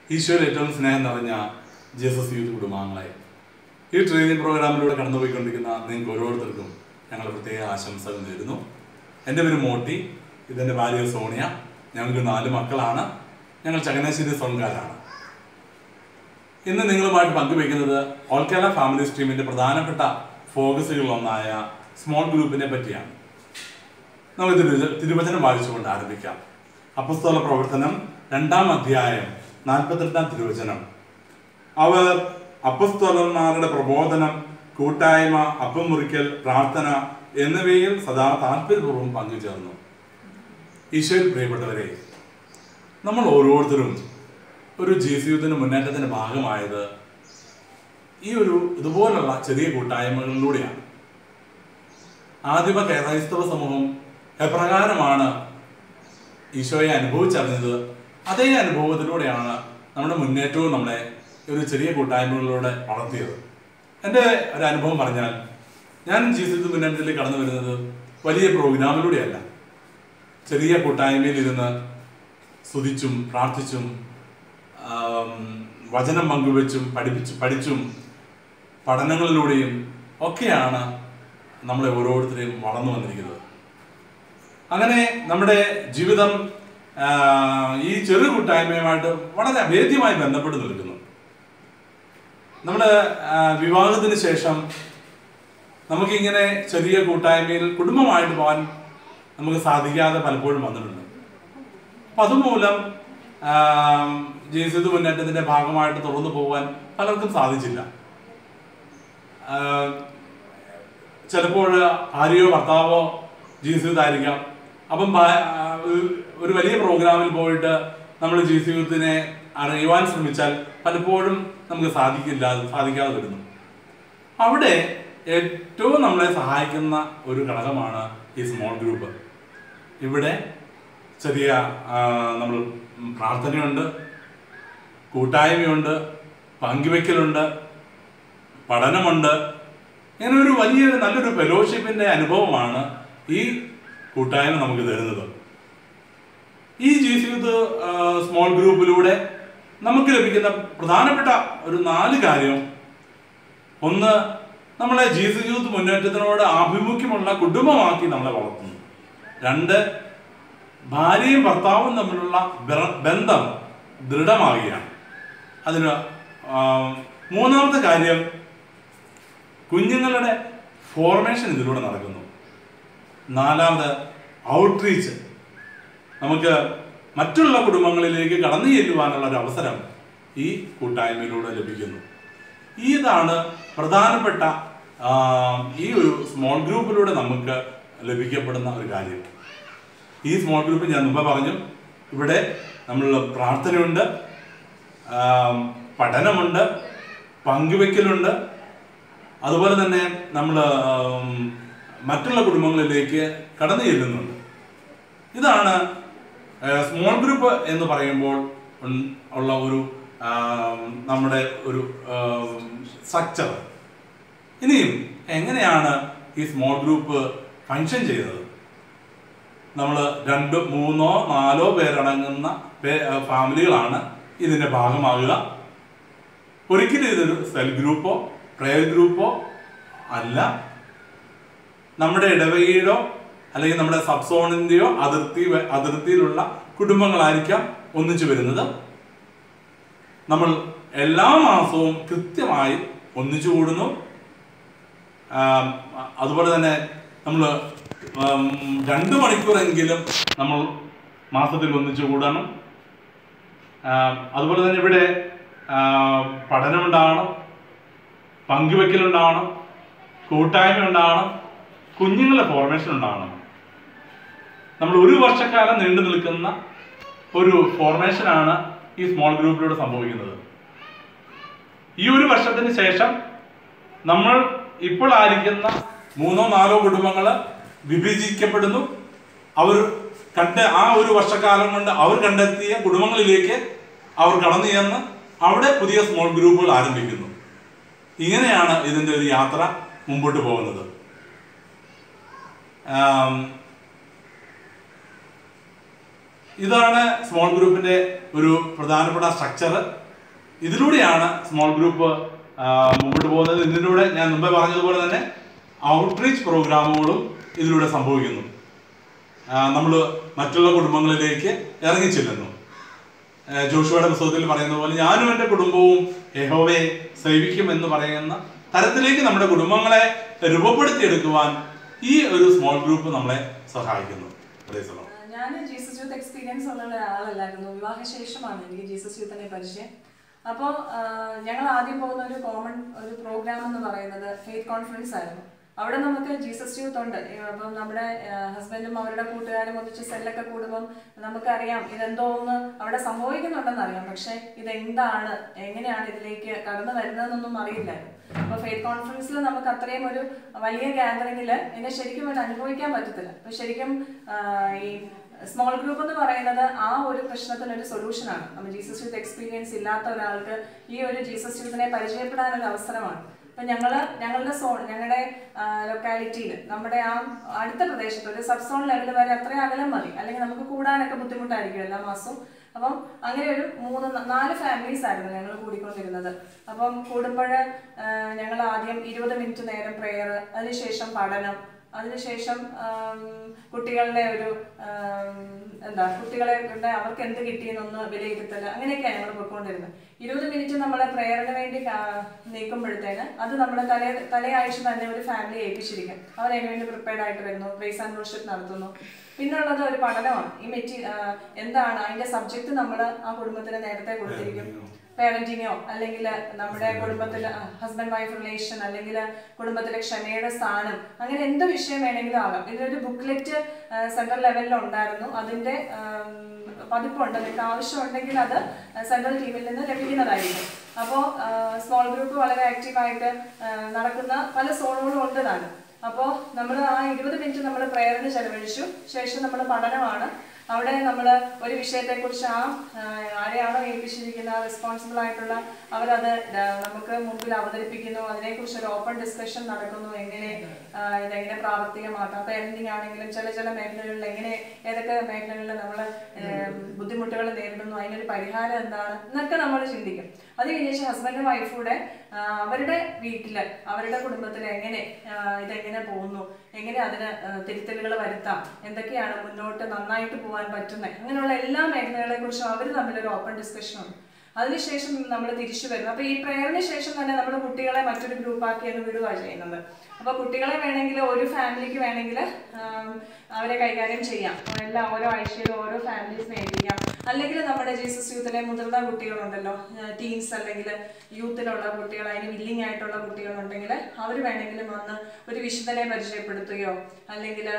ഈശോയിൽ ഏറ്റവും സ്നേഹം നിറഞ്ഞ ജീസസ് യൂത്ത് കുടുംബാംഗങ്ങളെ ഈ ട്രെയിനിങ് പ്രോഗ്രാമിലൂടെ കടന്നുപോയിക്കൊണ്ടിരിക്കുന്ന നിങ്ങൾക്ക് ഓരോരുത്തർക്കും ഞങ്ങൾ പ്രത്യേക ആശംസകൾ നേരുന്നു എൻ്റെ പേര് മോട്ടി ഇതെൻ്റെ ഭാര്യ സോണിയ ഞങ്ങൾക്ക് നാല് മക്കളാണ് ഞങ്ങൾ ചങ്ങനാശ്ശേരി സോൺകാരാണ് ഇന്ന് നിങ്ങളുമായിട്ട് പങ്കുവയ്ക്കുന്നത് ഓൾ കേരള ഫാമിലി സ്ട്രീമിൻ്റെ പ്രധാനപ്പെട്ട ഫോക്കസുകളിലൊന്നായ സ്മോൾ ഗ്രൂപ്പിനെ പറ്റിയാണ് നമുക്ക് തിരു- തിരുവചനം വായിച്ചുകൊണ്ട് ആരംഭിക്കാം അപ്പസ്തോല പ്രവർത്തനം രണ്ടാം അധ്യായം നാൽപ്പത്തെട്ടാം തിരുവചനം അവർ അപ്പസ്തോലന്മാരുടെ പ്രബോധനം കൂട്ടായ്മ അപ്പം മുറിക്കൽ പ്രാർത്ഥന എന്നിവയിൽ സദാ താല്പര്യപൂർവ്വം പങ്കുചേർന്നു ഈശോയിൽ പ്രിയപ്പെട്ടവരെ നമ്മൾ ഓരോരുത്തരും ഒരു ജീവിതത്തിന് മുന്നേറ്റത്തിന്റെ ഭാഗമായത് ഈ ഒരു ഇതുപോലുള്ള ചെറിയ കൂട്ടായ്മകളിലൂടെയാണ് ആദിമ ക്രൈസ്തവ സമൂഹം എപ്രകാരമാണ് ഈശോയെ അനുഭവിച്ചറിഞ്ഞത് അതേ അനുഭവത്തിലൂടെയാണ് നമ്മുടെ മുന്നേറ്റവും നമ്മളെ ഒരു ചെറിയ കൂട്ടായ്മകളിലൂടെ വളർത്തിയത് എൻ്റെ ഒരു അനുഭവം പറഞ്ഞാൽ ഞാൻ ജീവിതത്തിൽ മുന്നേറ്റത്തിലേക്ക് കടന്നു വരുന്നത് വലിയ പ്രോഗ്രാമിലൂടെയല്ല ചെറിയ കൂട്ടായ്മയിൽ ഇരുന്ന് സ്തുതിച്ചും പ്രാർത്ഥിച്ചും ആം, വചനം പങ്കുവെച്ചും പഠിപ്പിച്ചു പഠിച്ചും പഠനങ്ങളിലൂടെയും ഒക്കെയാണ് നമ്മളെ ഓരോരുത്തരെയും വളർന്നു വന്നിരിക്കുന്നത് അങ്ങനെ നമ്മുടെ ജീവിതം ആ, ഈ ചെറു കൂട്ടായ്മയുമായിട്ട് വളരെ അഭേദ്യമായി ബന്ധപ്പെട്ട് നിൽക്കുന്നു നമ്മുടെ ആ, വിവാഹത്തിന് ശേഷം നമുക്കിങ്ങനെ ചെറിയ കൂട്ടായ്മയിൽ കുടുംബമായിട്ട് പോകാൻ നമുക്ക് സാധിക്കാതെ പലപ്പോഴും വന്നിട്ടുണ്ട് അപ്പൊ അതുമൂലം ജീവിത മുന്നേറ്റത്തിന്റെ ഭാഗമായിട്ട് തുറന്നു പോകാൻ പലർക്കും സാധിച്ചില്ല ആഹ് ചിലപ്പോൾ ഭാര്യയോ ഭർത്താവോ ജീവിതത്തായിരിക്കാം അപ്പം ഭാ- ആഹ് ഒരു- ഒരു വലിയ പ്രോഗ്രാമിൽ പോയിട്ട് നമ്മൾ ജീവിതത്തിനെ അറിയുവാൻ ശ്രമിച്ചാൽ പലപ്പോഴും നമുക്ക് സാധിക്കില്ല സാധിക്കാതെ വരുന്നു അവിടെ ഏറ്റവും നമ്മളെ സഹായിക്കുന്ന ഒരു ഘടകമാണ് ഈ സ്മോൾ ഗ്രൂപ്പ് ഇവിടെ ചെറിയ ആ, നമ്മൾ പ്രാർത്ഥനയുണ്ട് കൂട്ടായ്മയുണ്ട് പങ്കുവെക്കലുണ്ട് പഠനമുണ്ട് ഇങ്ങനെ ഒരു വലിയ നല്ലൊരു ഫെലോഷിപ്പിന്റെ അനുഭവമാണ് ഈ കൂട്ടായ്മ നമുക്ക് തരുന്നത് ഈ ജീവിത സ്മോൾ ഗ്രൂപ്പിലൂടെ നമുക്ക് ലഭിക്കുന്ന പ്രധാനപ്പെട്ട ഒരു നാല് കാര്യം ഒന്ന് നമ്മളെ ജീസസ് യൂത്ത് മുന്നേറ്റത്തിനോട് ആഭിമുഖ്യമുള്ള കുടുംബമാക്കി നമ്മളെ വളർത്തുന്നു രണ്ട് ഭാര്യയും ഭർത്താവും തമ്മിലുള്ള ബ- ബന്ധം ദൃഢമാകുകയാണ് അതിന് ആ, മൂന്നാമത്തെ കാര്യം കുഞ്ഞുങ്ങളുടെ ഫോർമേഷൻ ഇതിലൂടെ നടക്കുന്നു നാലാമത് ഔട്ട്റീച്ച് നമുക്ക് മറ്റുള്ള കുടുംബങ്ങളിലേക്ക് കടന്നു ചെല്ലുവാനുള്ള ഒരു അവസരം ഈ കൂട്ടായ്മയിലൂടെ ലഭിക്കുന്നു ഇതാണ് പ്രധാനപ്പെട്ട ആ, ഈ ഒരു സ്മോൾ ഗ്രൂപ്പിലൂടെ നമുക്ക് ലഭിക്കപ്പെടുന്ന ഒരു കാര്യം ഈ സ്മോൾ ഗ്രൂപ്പ് ഞാൻ മുമ്പ് പറഞ്ഞു ഇവിടെ നമ്മൾ പ്രാർത്ഥനയുണ്ട് ആ, പഠനമുണ്ട് പങ്കുവെക്കലുണ്ട് അതുപോലെ തന്നെ നമ്മൾ മറ്റുള്ള കുടുംബങ്ങളിലേക്ക് കടന്നു ചെല്ലുന്നുണ്ട് ഇതാണ് സ്മോൾ ഗ്രൂപ്പ് എന്ന് പറയുമ്പോൾ ഉൺ- ഉള്ള ഒരു ആ, നമ്മുടെ ഒരു സ്ട്രക്ചർ ഇനിയും എങ്ങനെയാണ് ഈ സ്മോൾ ഗ്രൂപ്പ് ഫങ്ഷൻ ചെയ്തത് നമ്മൾ രണ്ട് മൂന്നോ നാലോ പേരടങ്ങുന്ന പേ- ആ, ഫാമിലികളാണ് ഇതിന്റെ ഭാഗമാകുക ഒരിക്കലും ഇതൊരു സെൽ ഗ്രൂപ്പോ പ്രയർ ഗ്രൂപ്പോ അല്ല നമ്മുടെ ഇടവകയിലോ അല്ലെങ്കിൽ നമ്മുടെ സബ് സോണിന്റെയോ അതിർത്തി വ- അതിർത്തിയിലുള്ള കുടുംബങ്ങളായിരിക്കാം ഒന്നിച്ചു വരുന്നത് നമ്മൾ എല്ലാ മാസവും കൃത്യമായി ഒന്നിച്ചു കൂടുന്നു ആം, അതുപോലെ തന്നെ നമ്മൾ രണ്ട് മണിക്കൂറെങ്കിലും നമ്മൾ മാസത്തിൽ ഒന്നിച്ചു കൂടണം ആം, അതുപോലെ തന്നെ ഇവിടെ ആം, പഠനമുണ്ടാവണം പങ്കുവെക്കലുണ്ടാവണം കൂട്ടായ്മ ഉണ്ടാവണം കുഞ്ഞുങ്ങളുടെ ഫോർമേഷൻ ഉണ്ടാവണം നമ്മൾ ഒരു വർഷക്കാലം നീണ്ടു നിൽക്കുന്ന ഒരു ഫോർമേഷനാണ് ഈ സ്മോൾ ഗ്രൂപ്പിലൂടെ സംഭവിക്കുന്നത് ഈ ഒരു വർഷത്തിന് ശേഷം നമ്മൾ ഇപ്പോൾ ആയിരിക്കുന്ന മൂന്നോ നാലോ കുടുംബങ്ങൾ വിഭജിക്കപ്പെടുന്നു അവർ കണ്ട ആ ഒരു വർഷക്കാലം കൊണ്ട് അവർ കണ്ടെത്തിയ കുടുംബങ്ങളിലേക്ക് അവർ കടന്നു ചെന്ന് അവിടെ പുതിയ സ്മോൾ ഗ്രൂപ്പുകൾ ആരംഭിക്കുന്നു ഇങ്ങനെയാണ് ഇതിന്റെ ഒരു യാത്ര മുമ്പോട്ട് പോകുന്നത് ആം, ഇതാണ് സ്മോൾ ഗ്രൂപ്പിന്റെ ഒരു പ്രധാനപ്പെട്ട സ്ട്രക്ചർ ഇതിലൂടെയാണ് സ്മോൾ ഗ്രൂപ്പ് ആ, മുമ്പോട്ട് പോകുന്നത് ഇതിലൂടെ ഞാൻ മുമ്പേ പറഞ്ഞതുപോലെ തന്നെ ഔട്ട്റീച്ച് പ്രോഗ്രാമുകളും ഇതിലൂടെ സംഭവിക്കുന്നു നമ്മൾ മറ്റുള്ള കുടുംബങ്ങളിലേക്ക് ഇറങ്ങിച്ചെല്ലുന്നു ആ, ജോഷുവയുടെ പുസ്തകത്തിൽ പറയുന്ന പോലെ ഞാനും എൻ്റെ കുടുംബവും യഹോവയെ സേവിക്കും എന്ന് പറയുന്ന തരത്തിലേക്ക് നമ്മുടെ കുടുംബങ്ങളെ രൂപപ്പെടുത്തിയെടുക്കുവാൻ ഈ ഒരു സ്മോൾ ഗ്രൂപ്പ് നമ്മളെ സഹായിക്കുന്നു Praise the Lord. ഞാൻ ജീസസ് യൂത്ത് എക്സ്പീരിയൻസ് ഉള്ള ഒരാളല്ലായിരുന്നു വിവാഹശേഷമാണ് എനിക്ക് ജീസസ് യൂത്തിനെ പരിചയം അപ്പോൾ ഞങ്ങൾ ആദ്യം പോകുന്ന ഒരു കോമൺ ഒരു പ്രോഗ്രാം എന്ന് പറയുന്നത് ഫെയ്ത്ത് കോൺഫറൻസ് ആയിരുന്നു അവിടെ നമുക്ക് ജീസസ് യൂത്ത് ഉണ്ട് ഏ, അപ്പം നമ്മുടെ ഹസ്ബൻഡും അവരുടെ കൂട്ടുകാരും ഒന്നിച്ച് സെല്ലൊക്കെ കൂടുമ്പം നമുക്കറിയാം ഇതെന്തോ ഒന്ന് അവിടെ സംഭവിക്കുന്നുണ്ടെന്ന് അറിയാം പക്ഷെ ഇതെന്താണ് എങ്ങനെയാണ് ഇതിലേക്ക് കടന്നു വരുന്നതെന്നൊന്നും അറിയില്ലായിരുന്നു അപ്പൊ ഫെയ്ത്ത് കോൺഫറൻസിൽ നമുക്ക് അത്രയും ഒരു വലിയ ഗ്യാതറിംഗിൽ എന്നെ ശരിക്കും അത് അനുഭവിക്കാൻ പറ്റത്തില്ല അപ്പൊ ശരിക്കും ആ, ഈ സ്മോൾ ഗ്രൂപ്പ് എന്ന് പറയുന്നത് ആ ഒരു പ്രശ്നത്തിന് ഒരു സൊല്യൂഷനാണ് നമ്മൾ ജീസസ് യൂത്ത് എക്സ്പീരിയൻസ് ഇല്ലാത്ത ഒരാൾക്ക് ഈ ഒരു ജീസസ് യൂത്തിനെ പരിചയപ്പെടാൻ ഒരു അവസരമാണ് അപ്പൊ ഞങ്ങള് ഞങ്ങളുടെ സോൺ ഞങ്ങളുടെ ലൊക്കാലിറ്റിയിൽ നമ്മുടെ ആ അടുത്ത പ്രദേശത്ത് ഒരു സബ് സോൺ ലെവൽ വരെ അത്രയും അകലം മതി അല്ലെങ്കിൽ നമുക്ക് കൂടാനൊക്കെ ബുദ്ധിമുട്ടായിരിക്കും എല്ലാ മാസവും അപ്പം അങ്ങനെ ഒരു മൂന്ന് ന- നാല് ഫാമിലീസ് ആയിരുന്നു ഞങ്ങൾ കൂടിക്കൊണ്ടിരുന്നത് അപ്പം കൂടുമ്പോൾ ഞങ്ങൾ ആദ്യം ഇരുപത് മിനിറ്റ് നേരം പ്രെയർ അതിനുശേഷം പഠനം അതിനുശേഷം ആം, കുട്ടികളുടെ ഒരു ആം, എന്താ കുട്ടികളെ കൊണ്ട് അവർക്ക് എന്ത് കിട്ടിയെന്നൊന്ന് വിലയിരുത്തൽ അങ്ങനെയൊക്കെയാണ് ഞങ്ങൾ പോയിക്കൊണ്ടിരുന്നത് ഇരുപത് മിനിറ്റ് നമ്മൾ പ്രെയറിന് വേണ്ടി കാ- നീക്കുമ്പോഴത്തേന് അത് നമ്മുടെ തലേ തലയാഴ്ച തന്നെ ഒരു ഫാമിലി ഏൽപ്പിച്ചിരിക്കും അവർ അതിന് വേണ്ടി പ്രിപ്പയർഡ് ആയിട്ട് വരുന്നു പ്രൈസ് ആൻഡ് വർഷിപ്പ് നടത്തുന്നു പിന്നുള്ളത് ഒരു പഠനമാണ് ഈ മെറ്റി ആ, എന്താണ് അതിന്റെ സബ്ജക്ട് നമ്മൾ ആ കുടുംബത്തിന് നേരത്തെ കൊടുത്തിരിക്കും പേരന്റിങ്ങോ അല്ലെങ്കിൽ നമ്മുടെ കുടുംബത്തിൽ ഹസ്ബൻഡ് വൈഫ് റിലേഷൻ അല്ലെങ്കിൽ കുടുംബത്തിലെ ക്ഷമയുടെ സ്ഥാനം അങ്ങനെ എന്ത് വിഷയം വേണമെങ്കിലും ആകാം ഇതിനൊരു ബുക്ക്ലെറ്റ് സെൻട്രൽ ലെവലിൽ ഉണ്ടായിരുന്നു അതിന്റെ ആം, പതിപ്പുണ്ട് നിങ്ങൾക്ക് ആവശ്യമുണ്ടെങ്കിൽ അത് സെൻട്രൽ ടീമിൽ നിന്ന് ലഭിക്കുന്നതായിരിക്കും അപ്പോൾ സ്മോൾ ഗ്രൂപ്പ് വളരെ ആക്റ്റീവായിട്ട് നടക്കുന്ന പല സോണുകളും ഉണ്ട് താനും അപ്പോൾ നമ്മൾ ആ ഇരുപത് മിനിറ്റ് നമ്മൾ പ്രേയറിന് ചെലവഴിച്ചു ശേഷം നമ്മൾ പഠനമാണ് അവിടെ നമ്മൾ ഒരു വിഷയത്തെക്കുറിച്ച് ആ ആ, ആരെയാണോ ഏൽപ്പിച്ചിരിക്കുന്ന റെസ്പോൺസിബിൾ ആയിട്ടുള്ള അവരത് ദ- നമുക്ക് മുമ്പിൽ അവതരിപ്പിക്കുന്നു അതിനെക്കുറിച്ച് ഒരു ഓപ്പൺ ഡിസ്കഷൻ നടക്കുന്നു എങ്ങനെ ആ, ഇതെങ്ങനെ പ്രാവർത്തികമാക്കാം പേരന്റിങ് ആണെങ്കിലും ചില ചില മേഖലകളിൽ എങ്ങനെ ഏതൊക്കെ മേഖലകളിൽ നമ്മൾ ബുദ്ധിമുട്ടുകൾ നേരിടുന്നു അതിനൊരു പരിഹാരം എന്താണ് എന്നൊക്കെ നമ്മൾ ചിന്തിക്കും അത് കഴിഞ്ഞ ഹസ്ബൻഡും വൈഫൂടെ അവരുടെ വീട്ടില് അവരുടെ കുടുംബത്തിൽ എങ്ങനെ ആ, ഇതെങ്ങനെ പോകുന്നു എങ്ങനെ അതിന് തിരുത്തലുകൾ വരുത്താം എന്തൊക്കെയാണ് മുന്നോട്ട് നന്നായിട്ട് പോകാൻ പറ്റുന്നത് അങ്ങനെയുള്ള എല്ലാ മേഖലകളെ കുറിച്ചും അവർ തമ്മിലൊരു ഓപ്പൺ ഡിസ്കഷൻ ഉണ്ട് അതിനുശേഷം നമ്മൾ തിരിച്ചു വരുന്നു അപ്പൊ ഈ പ്രേയറിന് ശേഷം തന്നെ നമ്മൾ കുട്ടികളെ മറ്റൊരു ഗ്രൂപ്പാക്കി അങ്ങ് വിടുക ചെയ്യുന്നത് അപ്പൊ കുട്ടികളെ വേണമെങ്കിൽ ഒരു ഫാമിലിക്ക് വേണമെങ്കിൽ അവരെ കൈകാര്യം ചെയ്യാം എല്ലാ ഓരോ ആഴ്ചയിലും ഓരോ ഫാമിലീസിനെ ഏൽപ്പിക്കാം അല്ലെങ്കിൽ നമ്മുടെ ജീസസ് യൂത്തിലെ മുതിർന്ന കുട്ടികളുണ്ടല്ലോ ടീൻസ് അല്ലെങ്കിൽ യൂത്തിലുള്ള കുട്ടികൾ അതിന് വില്ലിംഗ് ആയിട്ടുള്ള കുട്ടികളുണ്ടെങ്കിൽ അവർ വേണമെങ്കിലും വന്ന് ഒരു വിശുദ്ധനെ പരിചയപ്പെടുത്തുകയോ അല്ലെങ്കിൽ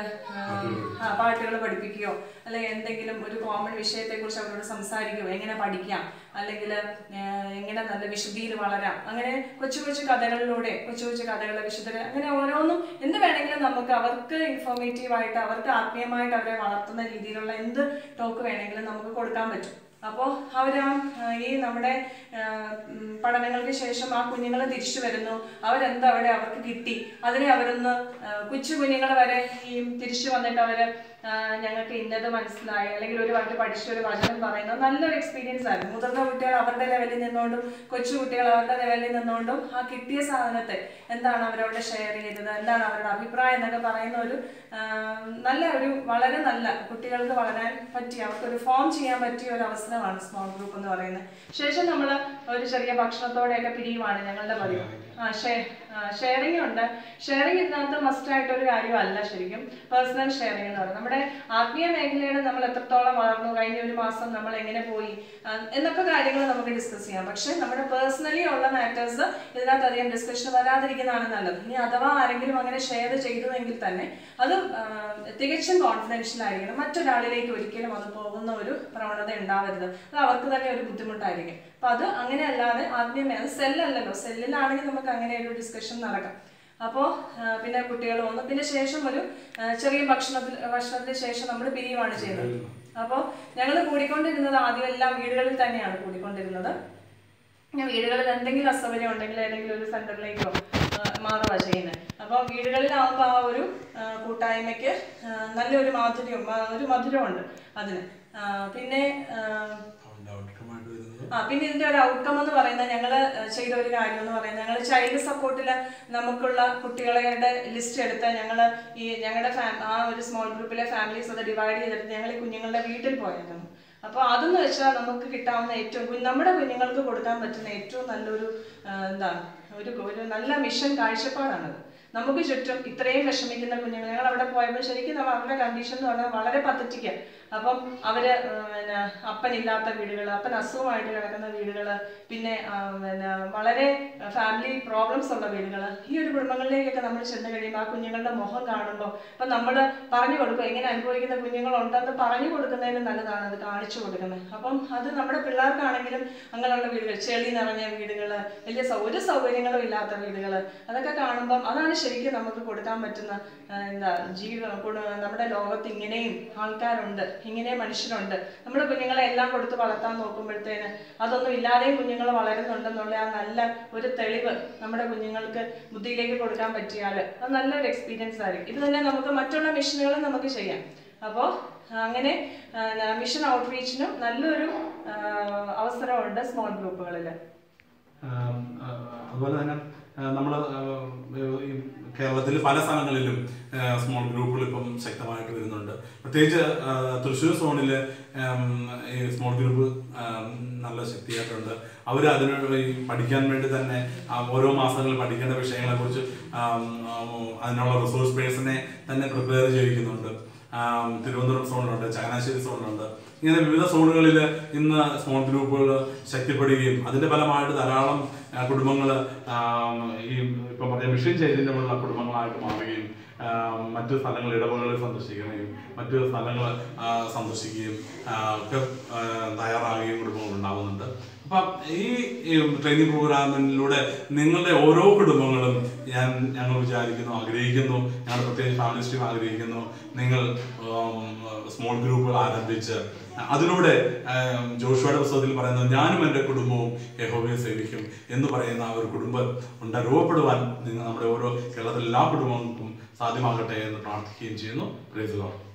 പാട്ടുകൾ പഠിപ്പിക്കുകയോ അല്ലെങ്കിൽ എന്തെങ്കിലും ഒരു കോമൺ വിഷയത്തെക്കുറിച്ച് അവരോട് സംസാരിക്കുകയോ എങ്ങനെ പഠിക്കാം അല്ലെങ്കിൽ എങ്ങനെ നല്ല വിശുദ്ധിയിൽ വളരാം അങ്ങനെ കൊച്ചു കൊച്ചു കഥകളിലൂടെ കൊച്ചു കൊച്ചു കഥകളെ വിശുദ്ധരെ അങ്ങനെ ഓരോന്നും എന്ത് വേണമെങ്കിലും നമുക്ക് അവർക്ക് ഇൻഫോർമേറ്റീവ് ആയിട്ട് അവർക്ക് ആത്മീയമായിട്ട് അവരെ വളർത്തുന്ന രീതിയിലുള്ള എന്ത് ടോക്ക് വേണമെങ്കിലും നമുക്ക് കൊടുക്കാൻ പറ്റും അപ്പോൾ അവർ ഈ നമ്മുടെ ആ, ഉം, പഠനങ്ങൾക്ക് ശേഷം ആ കുഞ്ഞുങ്ങൾ തിരിച്ചു വരുന്നു അവരെന്താ അവിടെ അവർക്ക് കിട്ടി അതിനെ അവരൊന്ന് ആ, കൊച്ചു കുഞ്ഞുങ്ങൾ വരെ ഈ തിരിച്ചു വന്നിട്ട് അവർ ഞങ്ങൾക്ക് ഇന്നത് മനസ്സിലായി അല്ലെങ്കിൽ ഒരു വട്ട് പഠിച്ച ഒരു വചനം പറയുന്നത് നല്ലൊരു എക്സ്പീരിയൻസ് ആയിരുന്നു മുതിർന്ന കുട്ടികൾ അവരുടെ ലെവലിൽ നിന്നുകൊണ്ടും കൊച്ചു കുട്ടികൾ അവരുടെ ലെവലിൽ നിന്നുകൊണ്ടും ആ കിട്ടിയ സാധനത്തെ എന്താണ് അവരവിടെ ഷെയർ ചെയ്തത് എന്താണ് അവരുടെ അഭിപ്രായം എന്നൊക്കെ പറയുന്ന ഒരു ആ, നല്ല ഒരു വളരെ നല്ല കുട്ടികൾക്ക് വളരാൻ പറ്റിയ അവർക്കൊരു ഫോം ചെയ്യാൻ പറ്റിയ ഒരു അവസരമാണ് സ്മോൾ ഗ്രൂപ്പ് എന്ന് പറയുന്നത് ശേഷം നമ്മൾ ഒരു ചെറിയ ഭക്ഷണത്തോടെയൊക്കെ പിരിയുവാണ് ഞങ്ങളുടെ പതിവ് ആ ഷെയർ ഷെയറിംഗ് ഉണ്ട് ഷെയറിംഗ് ഇതിനകത്ത് മസ്റ്റ് ആയിട്ട് ഒരു കാര്യമല്ല ശരിക്കും പേഴ്സണൽ ഷെയറിംഗ് എന്ന് പറയുന്നത് നമ്മുടെ ആത്മീയ മേഖലയുടെ നമ്മൾ എത്രത്തോളം വളർന്നു കഴിഞ്ഞ ഒരു മാസം നമ്മൾ എങ്ങനെ പോയി ആ, എന്നൊക്കെ കാര്യങ്ങൾ നമുക്ക് ഡിസ്കസ് ചെയ്യാം പക്ഷെ നമ്മുടെ പേഴ്സണലി ഉള്ള മാറ്റേഴ്സ് ഇതിനകത്ത് അധികം ഡിസ്കഷൻ വരാതിരിക്കുന്നതാണ് നല്ലത് ഇനി അഥവാ ആരെങ്കിലും അങ്ങനെ ഷെയർ ചെയ്തുവെങ്കിൽ തന്നെ അത് ആ, തികച്ചും കോൺഫിഡൻഷ്യൽ ആയിരിക്കണം മറ്റൊരാളിലേക്ക് ഒരിക്കലും അത് പോകുന്ന ഒരു പ്രവണത ഉണ്ടാവരുത് അത് അവർക്ക് തന്നെ ഒരു ബുദ്ധിമുട്ടായിരിക്കും അപ്പൊ അത് അങ്ങനെ അല്ലാതെ ആത്മീയ അത് സെല്ലല്ലല്ലോ സെല്ലിലാണെങ്കിൽ നമുക്ക് അങ്ങനെ ഒരു ഡിസ്കഷൻ നടക്കാം അപ്പോൾ പിന്നെ കുട്ടികൾ വന്നു പിന്നെ ശേഷം ഒരു ആ, ചെറിയ ഭക്ഷണത്തിൽ ഭക്ഷണത്തിന് ശേഷം നമ്മൾ പിരിയുവാണ് ചെയ്യുന്നത് അപ്പോൾ ഞങ്ങൾ കൂടിക്കൊണ്ടിരുന്നത് ആദ്യം എല്ലാം വീടുകളിൽ തന്നെയാണ് കൂടിക്കൊണ്ടിരുന്നത് ഞാൻ വീടുകളിൽ എന്തെങ്കിലും അസൗകര്യം ഉണ്ടെങ്കിൽ ഏതെങ്കിലും ഒരു സെന്ററിലേക്കോ മാറുക ചെയ്യുന്നത് അപ്പോൾ വീടുകളിലാവുമ്പോൾ ആ ഒരു ആ, കൂട്ടായ്മയ്ക്ക് ആ, നല്ലൊരു മാധുര്യം ആ, ഒരു മധുരമുണ്ട് അതിന് ആ, പിന്നെ ആ, അവന്റെ ഔട്ട്കമായിട്ട് വരുന്നത് ആ പിന്നെ ഇതിന്റെ ഒരു ഔട്ട്കം എന്ന് പറയുന്നത് ഞങ്ങൾ ചെയ്ത ഒരു കാര്യം എന്ന് പറയുന്നത് ഞങ്ങൾ ചൈൽഡ് സപ്പോർട്ടിൽ നമുക്കുള്ള കുട്ടികളുടെ ലിസ്റ്റ് എടുത്ത് ഞങ്ങൾ ഈ ഞങ്ങളുടെ ആ ഒരു സ്മോൾ ഗ്രൂപ്പിലെ ഫാമിലീസ് അത് ഡിവൈഡ് ചെയ്തെടുത്ത് ഞങ്ങൾ ഈ കുഞ്ഞുങ്ങളുടെ വീട്ടിൽ പോയിരുന്നു അപ്പോൾ അതെന്ന് വെച്ചാൽ നമുക്ക് കിട്ടാവുന്ന ഏറ്റവും കു- നമ്മുടെ കുഞ്ഞുങ്ങൾക്ക് കൊടുക്കാൻ പറ്റുന്ന ഏറ്റവും നല്ലൊരു ആ, എന്താണ് ഒരു ഒരു നല്ല മിഷൻ കാഴ്ചപ്പാടാണത് നമുക്ക് ചുറ്റും ഇത്രയും വിഷമിക്കുന്ന കുഞ്ഞുങ്ങൾ ഞങ്ങൾ അവിടെ പോയപ്പോൾ ശരിക്കും നമ്മൾ അവരുടെ കണ്ടീഷൻ എന്ന് പറഞ്ഞാൽ വളരെ പത്തറ്റിക്ക അപ്പം അവര് ആ, പിന്നെ അപ്പനില്ലാത്ത വീടുകൾ അപ്പൻ അസുഖമായിട്ട് കിടക്കുന്ന വീടുകൾ പിന്നെ ആ, പിന്നെ വളരെ ഫാമിലി പ്രോബ്ലംസ് ഉള്ള വീടുകൾ ഈ ഒരു കുടുംബങ്ങളിലേക്കൊക്കെ നമ്മൾ ചെന്ന് കഴിയുമ്പോൾ ആ കുഞ്ഞുങ്ങളുടെ മുഖം കാണുമ്പോൾ ഇപ്പം നമ്മൾ പറഞ്ഞു കൊടുക്കും എങ്ങനെ അനുഭവിക്കുന്ന കുഞ്ഞുങ്ങളുണ്ടെന്ന് പറഞ്ഞു കൊടുക്കുന്നതിന് നല്ലതാണ് അത് കാണിച്ചു കൊടുക്കുന്നത് അപ്പം അത് നമ്മുടെ പിള്ളേർക്കാണെങ്കിലും അങ്ങനെയുള്ള വീടുകൾ ചെളി നിറഞ്ഞ വീടുകൾ വലിയ സൗ- ഒരു സൗകര്യങ്ങളും ഇല്ലാത്ത വീടുകൾ അതൊക്കെ കാണുമ്പം അതാണ് ശരിക്കും നമുക്ക് കൊടുക്കാൻ പറ്റുന്ന ആ, എന്താ ജീവിത കുട- നമ്മുടെ ലോകത്ത് ഇങ്ങനെയും ആൾക്കാരുണ്ട് ഇങ്ങനെ മനുഷ്യരുണ്ട് നമ്മുടെ കുഞ്ഞുങ്ങളെ എല്ലാം കൊടുത്ത് വളർത്താൻ നോക്കുമ്പോഴത്തേന് അതൊന്നും ഇല്ലാതെയും കുഞ്ഞുങ്ങൾ വളരുന്നുണ്ടെന്നുള്ള ആ നല്ല ഒരു തെളിവ് നമ്മുടെ കുഞ്ഞുങ്ങൾക്ക് ബുദ്ധിയിലേക്ക് കൊടുക്കാൻ പറ്റിയാൽ അത് നല്ലൊരു എക്സ്പീരിയൻസ് ആയിരിക്കും ഇത് തന്നെ നമുക്ക് മറ്റുള്ള മിഷനുകളും നമുക്ക് ചെയ്യാം അപ്പോൾ അങ്ങനെ ആ, മിഷൻ ഔട്ട്റീച്ചിനും നല്ലൊരു ആ, അവസരമുണ്ട് സ്മോൾ ഗ്രൂപ്പുകളിൽ ആം, ആ, അതുപോലെ തന്നെ നമ്മൾ ഈ കേരളത്തിൽ പല സ്ഥലങ്ങളിലും സ്മോൾ ഗ്രൂപ്പുകൾ ഇപ്പം ശക്തമായിട്ട് വരുന്നുണ്ട് പ്രത്യേകിച്ച് ആ, തൃശ്ശൂർ സോണിൽ ഈ സ്മോൾ ഗ്രൂപ്പ് ആം, നല്ല ശക്തിയായിട്ടുണ്ട് അവർ അതിന് ഈ പഠിക്കാൻ വേണ്ടി തന്നെ ആ, ഓരോ മാസങ്ങളിൽ പഠിക്കേണ്ട വിഷയങ്ങളെ കുറിച്ച് അതിനുള്ള റിസോഴ്സ് പേഴ്സണെ തന്നെ പ്രിപ്പയർ ചെയ്യിക്കുന്നുണ്ട് ആം, തിരുവനന്തപുരം സോണിലുണ്ട് ചങ്ങനാശ്ശേരി സോണിലുണ്ട് ഇങ്ങനെ വിവിധ സോണുകളിൽ ഇന്ന് സ്മോൾ ഗ്രൂപ്പുകൾ ശക്തിപ്പെടുകയും അതിന്റെ ഫലമായിട്ട് ധാരാളം കുടുംബങ്ങൾ ഈ ഇപ്പം പറഞ്ഞ മിഷൻ ചൈതന്യമുള്ള കുടുംബങ്ങളായിട്ട് മാറുകയും ആം, മറ്റു സ്ഥലങ്ങൾ ഇടവകളിൽ സന്ദർശിക്കുകയും മറ്റു സ്ഥലങ്ങൾ സന്ദർശിക്കുകയും ആ, ഒക്കെ ആ, തയ്യാറാകുകയും കുടുംബങ്ങൾ ഉണ്ടാകുന്നുണ്ട് അപ്പം ഈ ഈ ട്രെയിനിങ് പ്രോഗ്രാമിലൂടെ നിങ്ങളുടെ ഓരോ കുടുംബങ്ങളും ഞാൻ ഞങ്ങൾ വിചാരിക്കുന്നു ആഗ്രഹിക്കുന്നു ഞങ്ങളുടെ പ്രത്യേകിച്ച് ഫാമിലി സ്ട്രീം ആഗ്രഹിക്കുന്നു നിങ്ങൾ സ്മോൾ ഗ്രൂപ്പുകൾ ആരംഭിച്ച് അതിലൂടെ ആം, ജോഷുവയുടെ പുസ്തകത്തിൽ പറയുന്നത് ഞാനും എൻ്റെ കുടുംബവും യഹോവയെ സേവിക്കും എന്ന് പറയുന്ന ആ ഒരു കുടുംബം ഉണ്ട് രൂപപ്പെടുവാൻ നിങ്ങൾ നമ്മുടെ ഓരോ കേരളത്തിലെ എല്ലാ കുടുംബങ്ങൾക്കും സാധ്യമാകട്ടെ എന്ന് പ്രാർത്ഥിക്കുകയും ചെയ്യുന്നു പ്രൈസ് ലോർഡ്